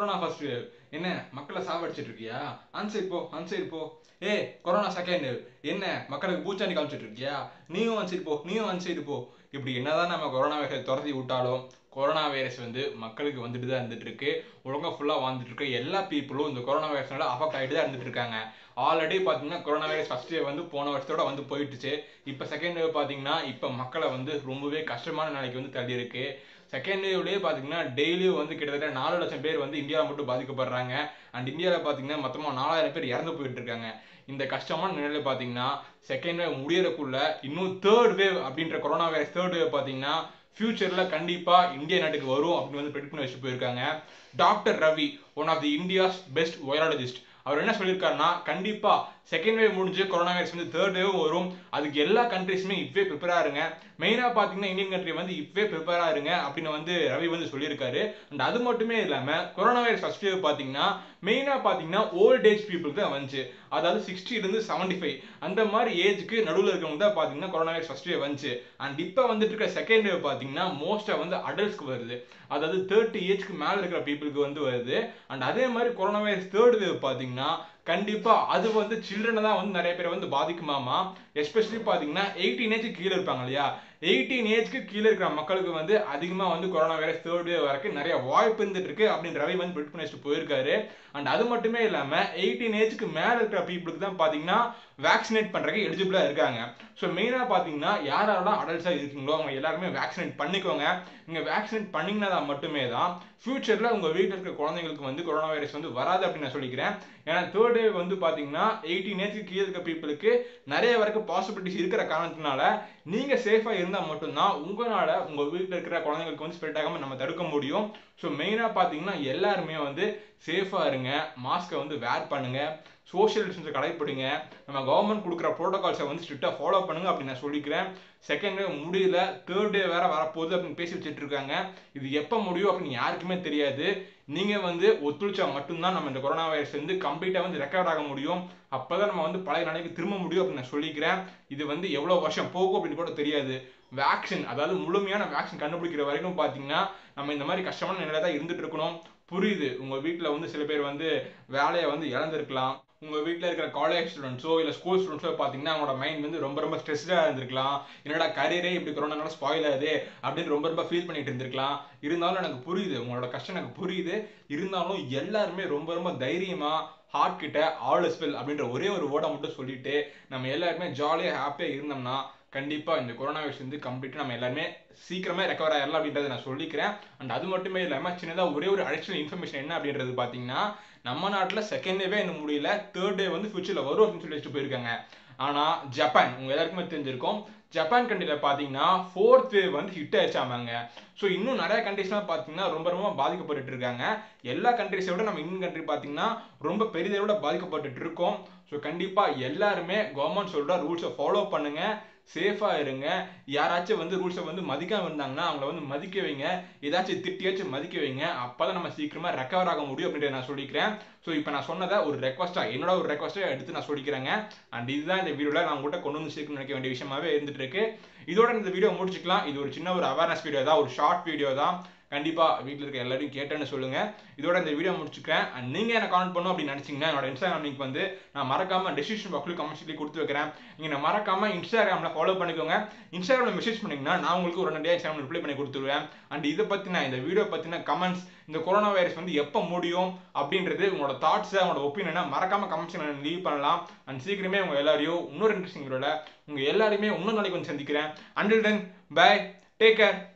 corona first wave என்ன மக்களை சாவடிச்சிட்டு இருக்கியா அன்சைட் போ அன்சைட் போ ஏ கொரோனா செகண்ட் வேவ் என்ன மக்களுக்கு பூச்சாண்டி காமிச்சிட்டு இருக்கியா நீயும் அன்சைட் போ நீயும் அன்சைடு போ இப்படி என்னதான் நம்ம கொரோனா வைரஸ் துரத்தி விட்டாலும் கொரோனா வைரஸ் வந்து மக்களுக்கு வந்துட்டு தான் இருந்துட்டு இருக்கு உலகம் ஃபுல்லாக வாழ்ந்துட்டு இருக்க எல்லா பீப்புளும் இந்த கொரோனா வைரஸ்னால அஃபெக்ட் ஆகிட்டு தான் இருந்துட்டு இருக்காங்க ஆல்ரெடி பார்த்தீங்கன்னா கொரோனா வைரஸ் ஃபர்ஸ்ட் வேவ் வந்து போன வருஷத்தோட வந்து போயிட்டுச்சு இப்போ செகண்ட் வேவ் பார்த்தீங்கன்னா இப்போ மக்களை வந்து ரொம்பவே கஷ்டமான நிலைக்கு வந்து தள்ளி இருக்கு செகண்ட் வேவ்லேயே பார்த்தீங்கன்னா டெய்லியும் வந்து கிட்டத்தட்ட நாலு லட்சம் பேர் வந்து இந்தியாவில் மட்டும் பாதிக்கப்படுறாங்க அண்ட் இந்தியாவில் பார்த்தீங்கன்னா மொத்தமாக நாலாயிரம் பேர் இறந்து போயிட்டு இருக்காங்க இந்த கஷ்டமான நிலையில பார்த்தீங்கன்னா செகண்ட் வேவ் முடியறதுக்குள்ள இன்னும் தேர்ட் வேவ் அப்படின்ற கொரோனா வைரஸ் தேர்ட் வேவ் பார்த்தீங்கன்னா ஃபியூச்சரில் கண்டிப்பாக இந்திய நாட்டுக்கு வரும் அப்படின்னு வந்து ப்ரெடிக்ட் பண்ணி வச்சுட்டு போயிருக்காங்க doctor Ravi one of the India's best virologist அவர் என்ன சொல்லியிருக்காருன்னா கண்டிப்பா செகண்ட் வேவ் முடிஞ்சு கொரோனா வைரஸ் வந்து தேர்ட் வேவ் வரும் அதுக்கு எல்லா கண்ட்ரிஸுமே இப்பவே ப்ரிப்பேரா இருங்க மெயினா பாத்தீங்கன்னா இந்தியன் கண்ட்ரி வந்து இப்பவே ப்ரிப்பேரா இருங்க அப்படின்னு வந்து ரவி வந்து சொல்லியிருக்காரு அண்ட் அது மட்டுமே இல்லாம கொரோனா வைரஸ் ஃபர்ஸ்ட் வேவ் பாத்தீங்கன்னா மெயினா பாத்தீங்கன்னா ஓல்ட் ஏஜ் பீப்புளுக்கு தான் வந்துச்சு அதாவது சிக்ஸ்டில இருந்து செவன்டி ஃபைவ் அந்த மாதிரி ஏஜ்க்கு நடுவில் இருக்கவங்க தான் பாத்தீங்கன்னா கொரோனா வைரஸ் ஃபர்ஸ்ட் வேவ் வந்துச்சு அண்ட் இப்போ வந்துட்டு இருக்க செகண்ட் வேவ் பாத்தீங்கன்னா மோஸ்டா வந்து அடல்ட்ஸ்க்கு வருது அதாவது தேர்ட்டி ஏஜ்க்கு மேல இருக்கிற பீப்புளுக்கு வந்து வருது அண்ட் அதே மாதிரி கொரோனா வைரஸ் தேர்ட் வேவ் பாத்தீங்கன்னா கண்டிப்பா அது வந்து சில்ட்ரனை தான் வந்து நிறைய பேரை வந்து பாதிக்குமாமா எஸ்பெஷலி பாத்தீங்கன்னா எயிட்டீன் ஏஜ் கீழே இருப்பாங்க இல்லையா எயிட்டீன் ஏஜ்க்கு கீழே இருக்கிற மக்களுக்கு வந்து அதிகமா வந்து கொரோனா வைரஸ் தேர்ட் வேவ் வரைக்கும் நிறைய வாய்ப்பு இருந்துட்டு இருக்கு அப்படின்னு ரவி வந்து பிரிட் பண்ணி வச்சுட்டு போயிருக்காரு அண்ட் அது மட்டுமே இல்லாம எயிட்டீன் ஏஜ்க்கு மேல இருக்கிற பீப்புளுக்கு தான் பாத்தீங்கன்னா வேக்சினேட் பண்றதுக்கு எலிஜிபிளா இருக்காங்க ஸோ மெயினா பாத்தீங்கன்னா யார் யாரெல்லாம் அடல்ட்ஸா இருக்கீங்களோ அவங்க எல்லாருமே வேக்சினேட் பண்ணிக்கோங்க நீங்க வேக்சினேட் பண்ணீங்கன்னா மட்டுமே தான் ஃபியூச்சர்ல உங்க வீட்டில் இருக்கிற குழந்தைங்களுக்கு வந்து கொரோனா வைரஸ் வந்து வராது அப்படின்னு நான் சொல்லிக்கிறேன் ஏன்னா தேர்ட் வேவ் வந்து பாத்தீங்கன்னா எயிட்டீன் ஏஜ்க்கு கீழே இருக்க பீப்புளுக்கு நிறைய வரைக்கும் பாசிபிலிட்டிஸ் இருக்கிற காரணத்தினால நீங்க சேஃபா இருந்தா மட்டும்தான் உங்களால உங்க வீட்டில் இருக்கிற குழந்தைங்களுக்கு வந்து ஸ்ப்ரெட் ஆகாம நம்ம தடுக்க முடியும் ஸோ மெயினா பாத்தீங்கன்னா எல்லாருமே வந்து சேஃபா இருங்க மாஸ்கை வந்து வேர் பண்ணுங்க சோஷியல் டிஸ்டன்ஸை கடைப்பிடிங்க நம்ம கவர்மெண்ட் கொடுக்குற ப்ரோட்டோகால்ஸை வந்து ஸ்ட்ரிக்டாக ஃபாலோ பண்ணுங்க அப்படின்னு நான் சொல்லிக்கிறேன் செகண்ட் டே முடியல தேர்ட் டே வேற வரப்போகுது அப்படின்னு பேசி வச்சுட்டு இருக்காங்க இது எப்போ முடியும் அப்படின்னு யாருக்குமே தெரியாது நீங்க வந்து ஒத்துழைச்சா மட்டும்தான் நம்ம இந்த கொரோனா வைரஸ் வந்து கம்ப்ளீட்டா வந்து ரெக்கவர் ஆக முடியும் அப்பதான் நம்ம வந்து பழைய நிலைக்கு திரும்ப முடியும் அப்படின்னு நான் சொல்லிக்கிறேன் இது வந்து எவ்வளவு வருஷம் போகும் அப்படின்னு கூட தெரியாது வேக்சின் அதாவது முழுமையான வேக்சின் கண்டுபிடிக்கிற வரைக்கும் பாத்தீங்கன்னா நம்ம இந்த மாதிரி கஷ்டமான நிலையில தான் இருந்துட்டு இருக்கணும் புரியுது உங்க வீட்ல வந்து சில பேர் வந்து வேலையை வந்து இழந்திருக்கலாம் உங்க வீட்ல இருக்கிற காலேஜ் ஸ்டூடெண்ட்ஸோ இல்ல ஸ்கூல் ஸ்டூடெண்ட்ஸோ பாத்தீங்கன்னா அவங்களோட மைண்ட் வந்து ரொம்ப ரொம்ப ஸ்ட்ரெஸ்டா இருந்திருக்கலாம் என்னடா கரியரே இப்படி கொரோனால ஸ்பாயில் ஆகுது அப்படின்னு ரொம்ப ரொம்ப ஃபீல் பண்ணிட்டு இருந்திருக்கலாம் இருந்தாலும் எனக்கு புரியுது உங்களோட கஷ்டம் எனக்கு புரியுது இருந்தாலும் எல்லாருமே ரொம்ப ரொம்ப தைரியமா ஹார்ட் கிட்ட ஆல் இஸ் வெல் அப்படின்ற ஒரே ஒரு வேர்டை மட்டும் சொல்லிட்டு நம்ம எல்லாருமே ஜாலியாக ஹாப்பியாக இருந்தோம்னா கண்டிப்பா இந்த கொரோனா வைரஸ் வந்து கம்ப்ளீட்டாக நம்ம எல்லாருமே சீக்கிரமே ரெக்கவர் ஆயிடலாம் அப்படின்றத நான் சொல்லிக்கிறேன் அண்ட் அது மட்டுமே இல்லாமல் சின்னதாக ஒரே ஒரு அடிஷனல் இன்ஃபர்மேஷன் என்ன அப்படின்றது பார்த்தீங்கன்னா நம்ம நாட்டில் செகண்ட் டேவே இன்னும் முடியல தேர்ட் டே வந்து ஃபியூச்சரில் வரும் அப்படின்னு சொல்லி வச்சுட்டு போயிருக்காங்க ஆனால் ஜப்பான் உங்க எல்லாருக்குமே தெரிஞ்சிருக்கும் ஜப்பான் கண்ட்ரியில் பார்த்தீங்கன்னா ஃபோர்த் வேவ் வந்து ஹிட் ஆயிடுச்சாமாங்க ஸோ இன்னும் நிறைய கண்ட்ரிஸ்லாம் பார்த்தீங்கன்னா ரொம்ப ரொம்ப பாதிக்கப்பட்டுட்டு இருக்காங்க எல்லா கண்ட்ரிஸை விட நம்ம இந்தியன் கண்ட்ரி பார்த்தீங்கன்னா ரொம்ப பெரிதளவோட பாதிக்கப்பட்டுட்டு இருக்கோம் ஸோ கண்டிப்பாக எல்லாருமே கவர்மெண்ட் சொல்கிற ரூல்ஸை ஃபாலோ பண்ணுங்க சேஃபாக இருங்க யாராச்சும் வந்து ரூல்ஸை வந்து மதிக்காம இருந்தாங்கன்னா அவங்கள வந்து மதிக்க வைங்க ஏதாச்சும் திட்டியாச்சும் மதிக்க வைங்க அப்பதான் நம்ம சீக்கிரமா ரெக்கவர் ஆக முடியும் அப்படின்றத நான் சொல்லிக்கிறேன் ஸோ இப்போ நான் சொன்னதை ஒரு ரெக்வஸ்டா என்னோட ஒரு ரெக்வஸ்ட்டை எடுத்து நான் சொல்லிக்கிறேங்க அண்ட் இதுதான் இந்த வீடியோவில் நான் உங்கள்கிட்ட கொண்டு வந்து சேர்க்கணும்னு நினைக்க வேண்டிய விஷயமாவே இருந்துட்டு இருக்கு இதோட இந்த வீடியோ முடிச்சுக்கலாம் இது ஒரு சின்ன ஒரு அவேர்னஸ் வீடியோ தான் ஒரு ஷார்ட் வீடியோ தான் கண்டிப்பா வீட்டில் இருக்க எல்லாரையும் கேட்டேன்னு சொல்லுங்க இதோட இந்த வீடியோ முடிச்சுக்கிறேன் அண்ட் நீங்க என்ன காமெண்ட் பண்ணும் அப்படின்னு நினைச்சீங்கன்னா என்னோட இன்ஸ்டாகிராம் லிங்க் வந்து நான் மறக்காம டிஸ்கிரிப்ஷன் பாக்ஸ்ல கமெண்ட்ஸ்லி கொடுத்து வைக்கிறேன் நீங்க நான் மறக்காம இன்ஸ்டாகிராம்ல ஃபாலோ பண்ணிக்கோங்க இன்ஸ்டாகிராம்ல மெசேஜ் பண்ணீங்கன்னா நான் உங்களுக்கு ஒரு ரெண்டு இன்ஸ்டாகிராம் ரிப்ளை பண்ணி கொடுத்துருவேன் அண்ட் இதை பத்தின இந்த வீடியோ பத்தின கமெண்ட்ஸ் இந்த கொரோனா வைரஸ் வந்து எப்போ முடியும் அப்படின்றது உங்களோட தாட்ஸ் உங்களோட ஒப்பீனியனை மறக்காம கமெண்ட்ஸ் லீவ் பண்ணலாம் அண்ட் சீக்கிரமே உங்க எல்லாரையும் இன்னொரு இன்ட்ரெஸ்டிங் வீடியோல உங்க எல்லாரையுமே இன்னொரு நாளைக்கு வந்து சந்திக்கிறேன் until then bye take care